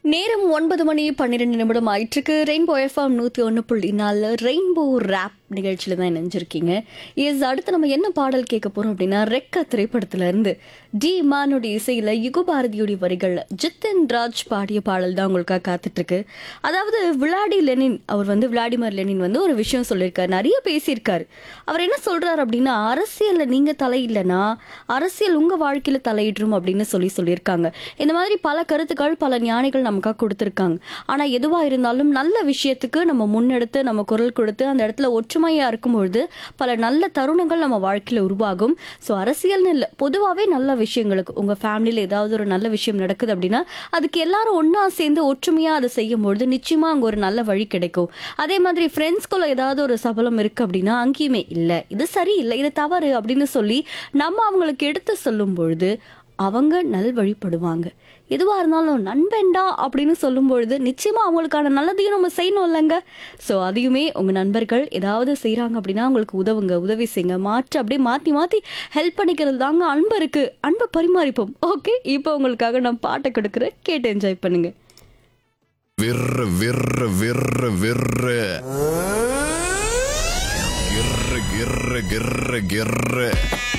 நேரம் ஒன்பது மணி பன்னிரெண்டு நிமிடம் ஆயிட்டிருக்கு ரெயின்போ எஃப்எம் நூற்றி ஒன்று புள்ளி நாலு ரெயின்போ ரேப் நிகழ்ச்சியில் தான் இணைஞ்சிருக்கீங்க எஸ் அடுத்து நம்ம என்ன பாடல் கேட்க போகிறோம் அப்படின்னா ரெக்க திரைப்படத்துல இருந்து டி மானுடைய இசையில் யுகபாரதியுடைய வரிகள் ஜித்தன் ராஜ் பாடிய பாடல் தான் உங்களுக்காக காத்துட்ருக்கு அதாவது விளாடி லெனின் அவர் வந்து விளாடிமிர் லெனின் வந்து ஒரு விஷயம் சொல்லியிருக்காரு நிறைய பேசியிருக்காரு அவர் என்ன சொல்றாரு அப்படின்னா அரசியலில் நீங்கள் தலையில்லைன்னா அரசியல் உங்கள் வாழ்க்கையில் தலையிடும் அப்படின்னு சொல்லி சொல்லியிருக்காங்க இந்த மாதிரி பல கருத்துக்கள் பல ஞானிகள் நமக்காக கொடுத்துருக்காங்க ஆனால் எதுவாக இருந்தாலும் நல்ல விஷயத்துக்கு நம்ம முன்னெடுத்து நம்ம குரல் கொடுத்து அந்த இடத்துல ஒற்றுமையாக இருக்கும்பொழுது பல நல்ல தருணங்கள் நம்ம வாழ்க்கையில் உருவாகும் ஸோ அரசியல்னு இல்லை பொதுவாகவே நல்ல விஷயங்களுக்கு உங்கள் ஃபேமிலியில் ஏதாவது ஒரு நல்ல விஷயம் நடக்குது அப்படின்னா அதுக்கு எல்லாரும் ஒன்றா சேர்ந்து ஒற்றுமையாக அதை செய்யும்பொழுது நிச்சயமாக அங்கே ஒரு நல்ல வழி கிடைக்கும் அதே மாதிரி ஃப்ரெண்ட்ஸ்குள்ள ஏதாவது ஒரு சபலம் இருக்குது அப்படின்னா அங்கேயுமே இல்லை இது சரியில்லை இது தவறு அப்படின்னு சொல்லி நம்ம அவங்களுக்கு எடுத்து சொல்லும் பொழுது அவங்க நல்வழிப்படுவாங்க எதுவாக இருந்தாலும் நண்பன்டா அப்படின்னு சொல்லும் பொழுது நிச்சயமாக அவங்களுக்கான நல்லதையும் நம்ம செய்யணும் இல்லைங்க ஸோ அதையுமே உங்கள் நண்பர்கள் ஏதாவது செய்கிறாங்க அப்படின்னா உங்களுக்கு உதவுங்க உதவி செய்யுங்க மாற்று அப்படியே மாற்றி மாற்றி ஹெல்ப் பண்ணிக்கிறது தாங்க அன்பு இருக்குது அன்பை பரிமாறிப்போம் ஓகே இப்போ உங்களுக்காக நான் பாட்டை கொடுக்குறேன் கேட்டு என்ஜாய் பண்ணுங்க விர்ரு விர்ரு விர்ரு விர்ரு கிர்ரு கிர்ரு கிர்ரு கிர்ரு